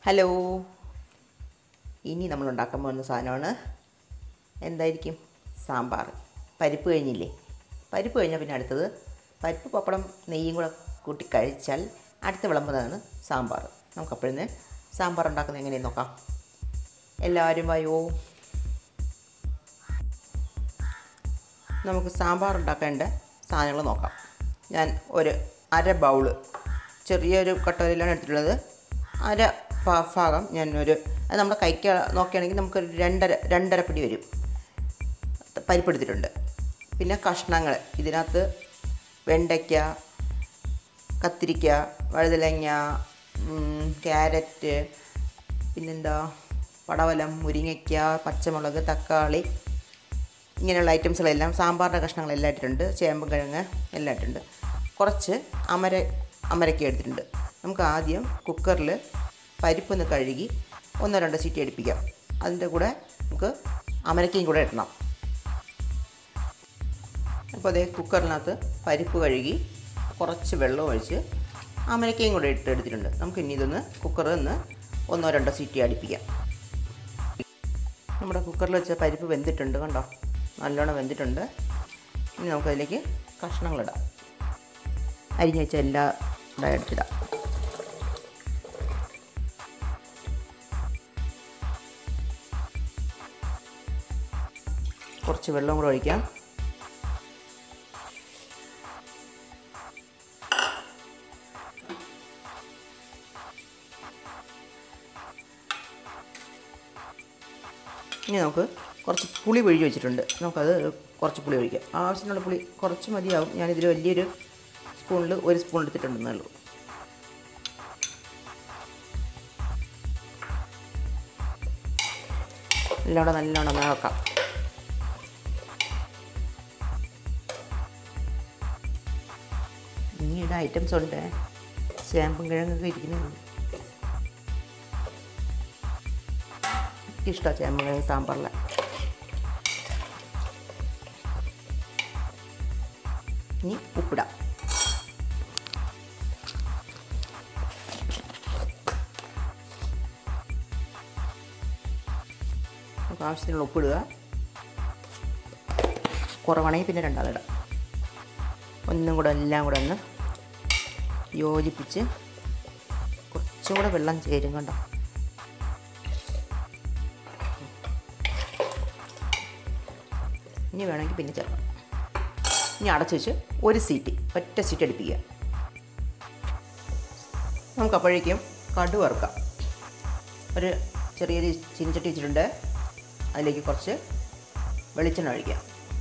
hello ഇനി നമ്മൾ ഉണ്ടാക്കാൻ പോകുന്ന സാധനമാണ് എന്തായിരിക്കും സാമ്പാർ പരിപ്പ് കഴിഞ്ഞില്ലേ പരിപ്പ് കഴിഞ്ഞാൽ പിന്നെ അടുത്തത് പരിപ്പ് പപ്പടം നെയ്യും കൂടെ കൂട്ടി കഴിച്ചാൽ അടുത്ത വിളമ്പുന്നതാണ് സാമ്പാർ നമുക്കപ്പോഴന്ന് സാമ്പാർ ഉണ്ടാക്കുന്നത് എങ്ങനെയെന്ന് നോക്കാം എല്ലാവരും വയോ നമുക്ക് സാമ്പാർ ഉണ്ടാക്കേണ്ട സാധനങ്ങൾ നോക്കാം ഞാൻ ഒരു അര ബൗള് ചെറിയൊരു കട്ടോരിലാണ് എടുത്തിട്ടുള്ളത് അര ഭാ- ഭാഗം ഞാൻ ഒരു അത് നമ്മുടെ കൈക്ക് നോക്കുകയാണെങ്കിൽ നമുക്കൊരു രണ്ടര രണ്ടര പിടി വരും പരിപ്പ് എടുത്തിട്ടുണ്ട് പിന്നെ കഷ്ണങ്ങൾ ഇതിനകത്ത് വെണ്ടയ്ക്ക കത്തിരിക്ക വഴുതലങ്ങ ഉം, ക്യാരറ്റ് പിന്നെന്താ പടവലം മുരിങ്ങയ്ക്ക പച്ചമുളക് തക്കാളി ഇങ്ങനെയുള്ള ഐറ്റംസുകളെല്ലാം സാമ്പാറിൻ്റെ കഷ്ണങ്ങളെല്ലാം ഇട്ടിട്ടുണ്ട് ചേമ്പ് കിഴങ്ങ് എല്ലാം ഇട്ടിട്ടുണ്ട് കുറച്ച് അമര അമരക്ക എടുത്തിട്ടുണ്ട് നമുക്ക് ആദ്യം കുക്കറിൽ പരിപ്പൊന്ന് കഴുകി ഒന്നോ രണ്ടോ സീറ്റി അടുപ്പിക്കാം അതിൻ്റെ കൂടെ നമുക്ക് അമരക്കയും കൂടെ ഇടണം അപ്പോൾ അതേ കുക്കറിനകത്ത് പരിപ്പ് കഴുകി കുറച്ച് വെള്ളം ഒഴിച്ച് അമരക്കയും കൂടെ ഇട്ട് എടുത്തിട്ടുണ്ട് നമുക്ക് ഇനി ഇതൊന്ന് കുക്കറിൽ നിന്ന് ഒന്നോ രണ്ടോ സീറ്റി അടുപ്പിക്കാം നമ്മുടെ കുക്കറിൽ വെച്ച പരിപ്പ് വെന്തിട്ടുണ്ട് കണ്ടോ നല്ലോണം വെന്തിട്ടുണ്ട് ഇനി നമുക്കതിലേക്ക് കഷ്ണങ്ങളിടാം അരിഞ്ഞ് വെച്ച എല്ലാ ഇവിടെ എടുത്തിടാം കുറച്ച് വെള്ളം കൂടെ ഒഴിക്കാം ഇനി നമുക്ക് കുറച്ച് പുളി പിഴിഞ്ഞ് വെച്ചിട്ടുണ്ട് നമുക്കത് കുറച്ച് പുളി ഒഴിക്കാം ആവശ്യത്തിനുള്ള പുളി കുറച്ച് മതിയാവും ഞാനിതിൽ വലിയൊരു സ്പൂണിൽ ഒരു സ്പൂൺ എടുത്തിട്ടുണ്ടെന്നേ ഉള്ളൂ എല്ലാം കൂടെ നല്ലോണം ഒന്ന് ഇളക്കാം ഇനിയുടെ ഐറ്റംസ് ഉണ്ട് ചേമ്പും കിഴങ്ങൊക്കെ ഇരിക്കുന്നുണ്ട് ഇഷ്ടമാണ് ചേമ്പ് കിഴങ്ങ് സാമ്പാറിൽ ഇനി ഉപ്പിടാം നമുക്ക് ആവശ്യത്തിനുള്ള ഉപ്പിടുക കുറവാണെങ്കിൽ പിന്നെ രണ്ടാമതിടാം ഒന്നും കൂടെ എല്ലാം കൂടെ ഒന്ന് യോജിപ്പിച്ച് കുറച്ചും കൂടെ വെള്ളം ചേരും കണ്ടോ ഇനി വേണമെങ്കിൽ പിന്നെ ചേർക്കാം ഇനി അടച്ചു വെച്ച് ഒരു സീറ്റ് ഒറ്റ സീറ്റ് അടുപ്പിക്കുക നമുക്ക് അപ്പോഴേക്കും കടു വറുക്കാം ഒരു ചെറിയൊരു ചീനിച്ചട്ടി വെച്ചിട്ടുണ്ട് അതിലേക്ക് കുറച്ച് വെളിച്ചെണ്ണ ഒഴിക്കാം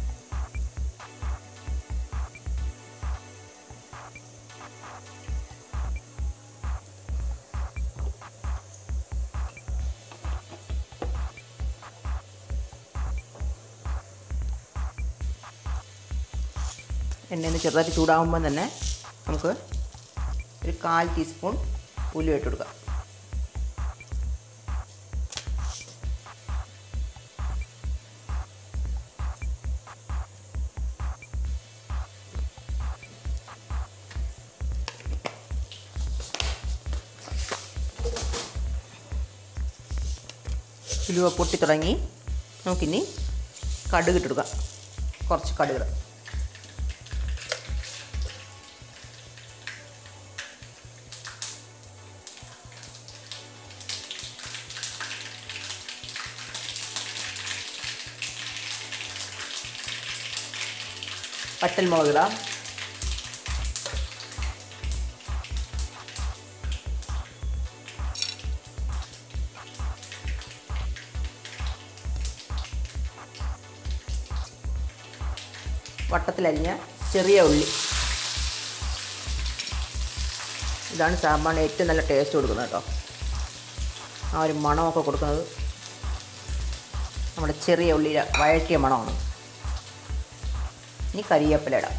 എണ്ണയിൽ ചെറുതായിട്ട് ചൂടാകുമ്പോൾ തന്നെ നമുക്ക് ഒരു കാൽ ടീസ്പൂൺ ഉലുവ ഇട്ട് കൊടുക്കാം ഉലുവ പൊട്ടി തുടങ്ങി നമുക്കിനി കടുക് ഇട്ട് കൊടുക്കാം കുറച്ച് കടുക് ഇടാം വറ്റൽമുളക് ഇടാം വട്ടത്തിലരിഞ്ഞ ചെറിയ ഉള്ളി ഇതാണ് സാമ്പാറിന് ഏറ്റവും നല്ല ടേസ്റ്റ് കൊടുക്കുന്നത് കേട്ടോ ആ ഒരു മണമൊക്കെ കൊടുക്കുന്നത് നമ്മുടെ ചെറിയ ഉള്ളിയുടെ വഴറ്റിയ മണമാണ് ഇനി കരിയേപ്പില ഇടാം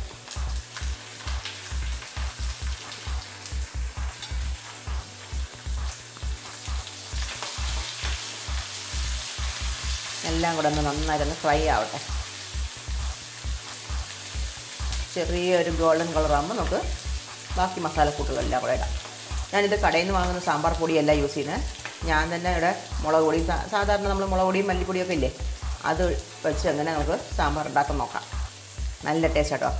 എല്ലാം കൂടെ ഒന്ന് നന്നായിട്ടൊന്ന് ഫ്രൈ ആവട്ടെ ചെറിയൊരു ഗോൾഡൻ കളറാകുമ്പോൾ നമുക്ക് ബാക്കി മസാലക്കൂട്ടുകളെല്ലാം കൂടെ ഇടാം ഞാനിത് കടയിൽ നിന്ന് വാങ്ങുന്ന സാമ്പാർ പൊടിയല്ല യൂസ് ചെയ്യുന്നത് ഞാൻ തന്നെ ഇവിടെ മുളക് പൊടി സാ- സാധാരണ നമ്മൾ മുളക് പൊടിയും മല്ലിപ്പൊടിയൊക്കെ ഇല്ലേ അത് വെച്ച് അങ്ങനെ നമുക്ക് സാമ്പാർ ഉണ്ടാക്കാൻ നോക്കാം നല്ല ടേസ്റ്റ് കേട്ടോ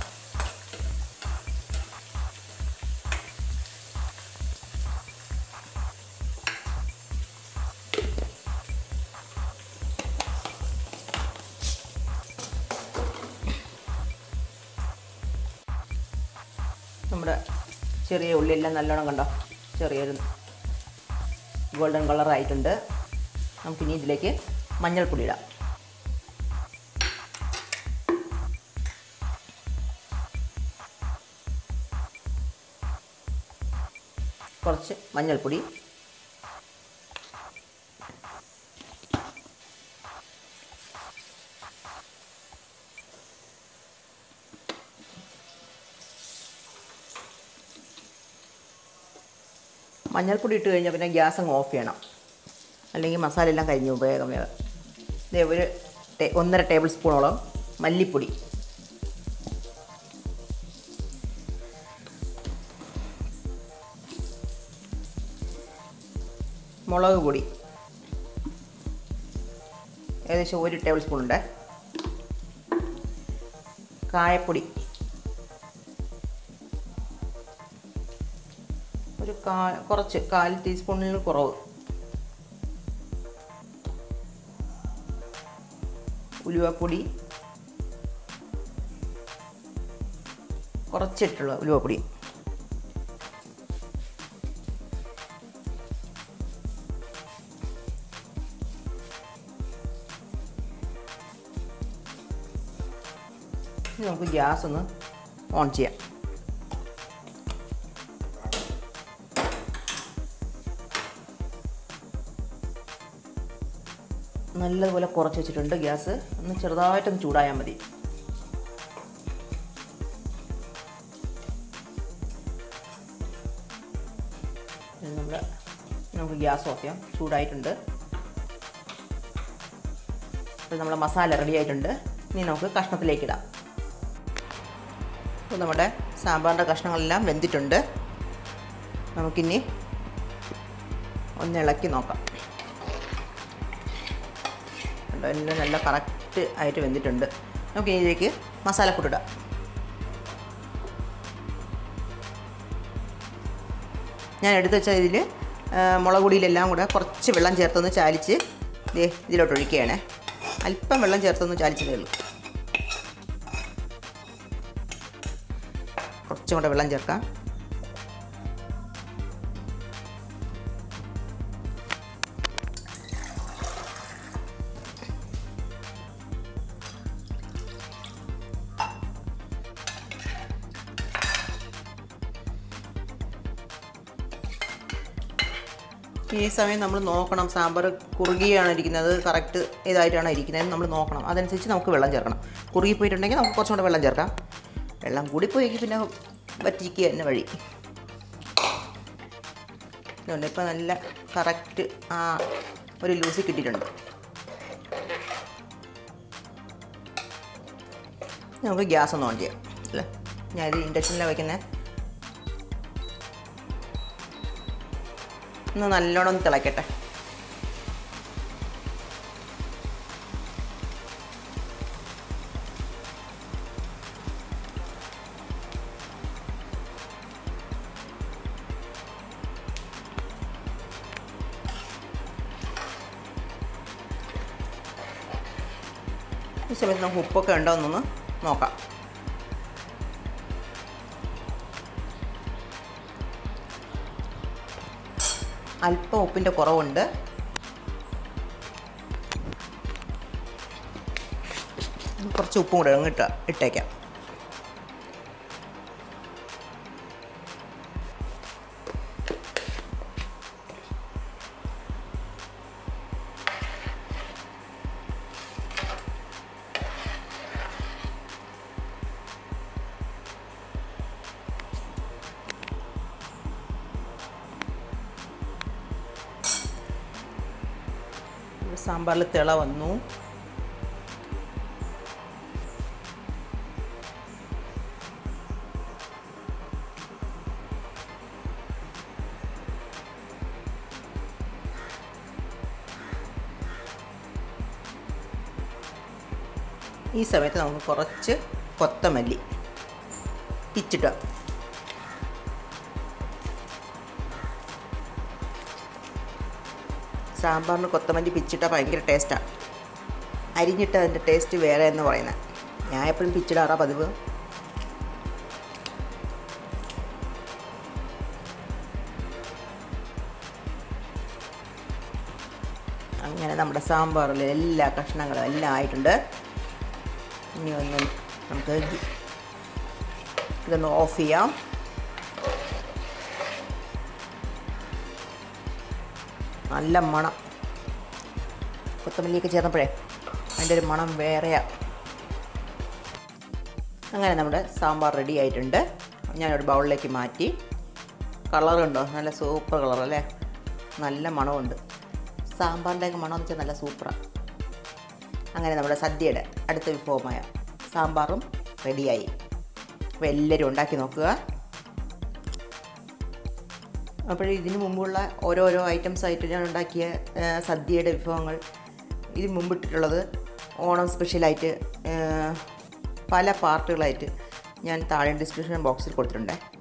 നമ്മുടെ ചെറിയ ഉള്ളിയെല്ലാം നല്ലോണം കണ്ടോ ചെറിയൊരു ഗോൾഡൻ കളറായിട്ടുണ്ട് നമുക്കിനി ഇതിലേക്ക് മഞ്ഞൾപ്പൊടി ഇടാം കുറച്ച് മഞ്ഞൾപ്പൊടി മഞ്ഞൾപ്പൊടി ഇട്ട് കഴിഞ്ഞാൽ പിന്നെ ഗ്യാസ് അങ്ങ് ഓഫ് ചെയ്യണം അല്ലെങ്കിൽ മസാല എല്ലാം കഴിഞ്ഞു പോകും വേഗം വേഗം ഇതേ ഒരു ടേ- ഒന്നര ടേബിൾ സ്പൂണോളം മല്ലിപ്പൊടി മുളക് പൊടി ഏകദേശം ഒരു ടേബിൾ സ്പൂൺ ഉണ്ട് കായപ്പൊടി ഒരു കാ കുറച്ച് കാൽ ടീസ്പൂണിൽ കുറവ് ഉലുവപ്പൊടി കുറച്ചിട്ടുള്ള ഉലുവപ്പൊടി ഇനി നമുക്ക് ഗ്യാസ് ഒന്ന് ഓൺ ചെയ്യാം നല്ലതുപോലെ കുറച്ച് വെച്ചിട്ടുണ്ട് ഗ്യാസ് ഒന്ന് ചെറുതായിട്ടൊന്ന് ചൂടായാൽ മതി ഇനി നമ്മൾ നമുക്ക് ഗ്യാസ് ഓഫ് ചെയ്യാം ചൂടായിട്ടുണ്ട് അപ്പോൾ നമ്മുടെ മസാല റെഡി ആയിട്ടുണ്ട് ഇനി നമുക്ക് കഷ്ണത്തിലേക്ക് ഇടാം അപ്പോൾ നമ്മുടെ സാമ്പാറിൻ്റെ കഷ്ണങ്ങളെല്ലാം വെന്തിട്ടുണ്ട് നമുക്കിനി ഒന്ന് ഇളക്കി നോക്കാം കണ്ടോ എല്ലാം നല്ല കറക്റ്റ് ആയിട്ട് വെന്തിട്ടുണ്ട് നമുക്ക് ഇതിലേക്ക് മസാലപ്പൊടിടാം ഞാൻ എടുത്ത് വെച്ച ഇതിൽ മുളക് പൊടിയിലെല്ലാം കൂടെ കുറച്ച് വെള്ളം ചേർത്തൊന്ന് ചാലിച്ച് ദേ ഇതിലോട്ട് ഒഴിക്കുകയാണേ അല്പം വെള്ളം ചേർത്തൊന്ന് ചാലിച്ചതേ ഉള്ളൂ കുറച്ചും കൂടെ വെള്ളം ചേർക്കാം ഈ സമയം നമ്മൾ നോക്കണം സാമ്പാർ കുറുകിയാണ് ഇരിക്കുന്നത് കറക്റ്റ് ഇതായിട്ടാണ് ഇരിക്കുന്നത് നമ്മൾ നോക്കണം അതനുസരിച്ച് നമുക്ക് വെള്ളം ചേർക്കണം കുറുകി പോയിട്ടുണ്ടെങ്കിൽ നമുക്ക് കുറച്ചും കൂടെ വെള്ളം ചേർക്കാം വെള്ളം കൂടിപ്പോയെങ്കിൽ പിന്നെ വറ്റിക്കുക തന്നെ വഴി ഇതുണ്ട് ഇപ്പം നല്ല കറക്റ്റ് ആ ഒരു ലൂസി കിട്ടിയിട്ടുണ്ട് നമുക്ക് ഗ്യാസ് ഒന്ന് ഓൺ ചെയ്യാം അല്ലേ ഞാനിത് ഇൻഡക്ഷനിലാണ് വയ്ക്കുന്നത് ഒന്ന് നല്ലോണം ഒന്ന് തിളയ്ക്കട്ടെ ഈ സമയത്ത് നമുക്ക് ഉപ്പൊക്കെ ഉണ്ടോ എന്നൊന്ന് നോക്കാം അല്പം ഉപ്പിൻ്റെ കുറവുണ്ട് കുറച്ച് ഉപ്പും കൂടെ അങ്ങ് ഇട്ട ഇട്ടേക്കാം ഇവിടെ സാമ്പാറിൽ തിള വന്നു ഈ സമയത്ത് നമുക്ക് കുറച്ച് കൊത്തമല്ലി പിച്ചിട്ട് സാമ്പാറിന് കൊത്തമല്ലി പിച്ചിട്ടാൽ ഭയങ്കര ടേസ്റ്റാണ് അരിഞ്ഞിട്ട് അതിൻ്റെ ടേസ്റ്റ് വേറെ എന്ന് പറയുന്നത് ഞാൻ എപ്പോഴും പിച്ചിടാറാ പതിവ് അങ്ങനെ നമ്മുടെ സാമ്പാറിൽ എല്ലാ കഷ്ണങ്ങളും എല്ലാം ആയിട്ടുണ്ട് ഇനി ഒന്ന് നമുക്ക് ഇത് ഇതൊന്ന് ഓഫ് ചെയ്യാം നല്ല മണം കൊത്തമല്ലിയൊക്കെ ചേർന്നപ്പോഴേ അതിൻ്റെ ഒരു മണം വേറെയാ അങ്ങനെ നമ്മുടെ സാമ്പാർ റെഡി ആയിട്ടുണ്ട് ഞാനൊരു ബൗളിലേക്ക് മാറ്റി കളറുണ്ടോ നല്ല സൂപ്പർ കളർ അല്ലേ നല്ല മണമുണ്ട് സാമ്പാറിൻ്റെയൊക്കെ മണം എന്ന് വെച്ചാൽ നല്ല സൂപ്പറാണ് അങ്ങനെ നമ്മുടെ സദ്യയുടെ അടുത്ത വിഭവമായ സാമ്പാറും റെഡിയായി അപ്പോൾ എല്ലാവരും ഉണ്ടാക്കി നോക്കുക അപ്പോൾ ഇതിന് മുമ്പുള്ള ഓരോരോ ഐറ്റംസ് ആയിട്ട് ഞാൻ ഉണ്ടാക്കിയ ആ, സദ്യയുടെ വിഭവങ്ങൾ ഇതിന് മുമ്പിട്ടിട്ടുള്ളത് ഓണം സ്പെഷ്യലായിട്ട് ആ, പല പാർട്ടുകളായിട്ട് ഞാൻ താഴെ ഡിസ്ക്രിപ്ഷൻ ബോക്സിൽ കൊടുത്തിട്ടുണ്ട്